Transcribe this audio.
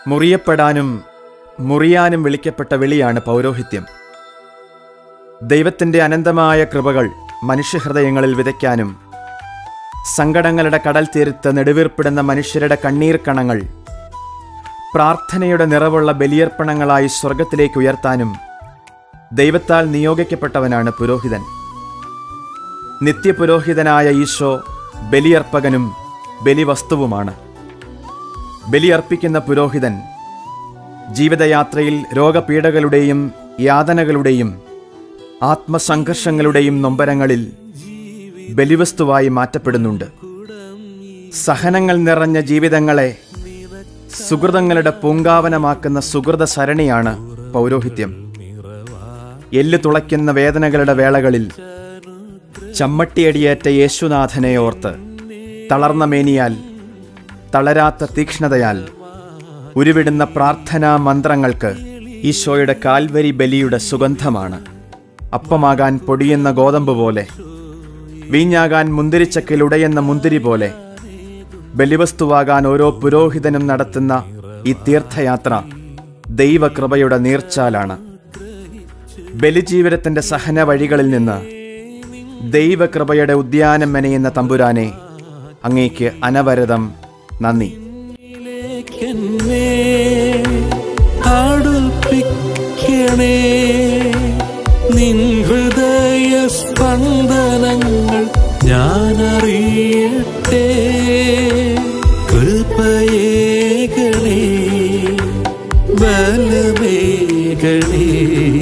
മുറിയപ്പെടാനും മുറിയാനും വിളിക്കപ്പെട്ട വിളിയാണ് പൗരോഹിത്യം ദൈവത്തിൻ്റെ അനന്തമായ കൃപകൾ മനുഷ്യഹൃദയങ്ങളിൽ വിതയ്ക്കാനും സങ്കടങ്ങളുടെ കടൽ തീരത്ത് നെടുവീർപ്പിടുന്ന മനുഷ്യരുടെ കണ്ണീർ കണങ്ങൾ പ്രാർത്ഥനയുടെ നിറവുള്ള ബലിയർപ്പണങ്ങളായി സ്വർഗത്തിലേക്ക് ഉയർത്താനും ദൈവത്താൽ നിയോഗിക്കപ്പെട്ടവനാണ് പുരോഹിതൻ നിത്യപുരോഹിതനായ ഈശോ ബലിയർപ്പകനും ബലിവസ്തുവുമാണ് ബലിയർപ്പിക്കുന്ന പുരോഹിതൻ ജീവിതയാത്രയിൽ രോഗപീഠകളുടെയും യാതനകളുടെയും ആത്മസംഘർഷങ്ങളുടെയും നൊമ്പരങ്ങളിൽ ബലിവസ്തുവായി മാറ്റപ്പെടുന്നുണ്ട് സഹനങ്ങൾ നിറഞ്ഞ ജീവിതങ്ങളെ സുഹൃതങ്ങളുടെ പൂങ്കാവനമാക്കുന്ന സുഹൃത സരണിയാണ് പൗരോഹിത്യം എല്ല് തുളയ്ക്കുന്ന വേദനകളുടെ വേളകളിൽ ചമ്മട്ടിയടിയേറ്റ യേശുനാഥനെ ഓർത്ത് തളർന്ന മേനിയാൽ തളരാത്ത തീക്ഷ്ണതയാൽ ഉരുവിടുന്ന പ്രാർത്ഥനാ മന്ത്രങ്ങൾക്ക് ഈശോയുടെ കാൽവരി ബലിയുടെ സുഗന്ധമാണ് അപ്പമാകാൻ പൊടിയുന്ന ഗോതമ്പ് പോലെ വീഞ്ഞാകാൻ മുന്തിരിച്ചക്കിൽ ഉടയുന്ന മുന്തിരി പോലെ ബലിവസ്തുവാകാൻ ഓരോ പുരോഹിതനും നടത്തുന്ന ഈ തീർത്ഥയാത്ര ദൈവകൃപയുടെ നീർച്ചാലാണ് ബലിജീവിതത്തിന്റെ സഹന വഴികളിൽ നിന്ന് ദൈവകൃപയുടെ ഉദ്യാനം മെനയുന്ന തമ്പുരാനെ അങ്ങേക്ക് അനവരതം നന്ദി ിലേക്കെന്നെ അടുപ്പിക്കണേ നിൻ ഹൃദയ സ്പന്ദനങ്ങൾ ഞാൻ അറിയട്ടെ കൃപയേകണേ ബലമേകണേ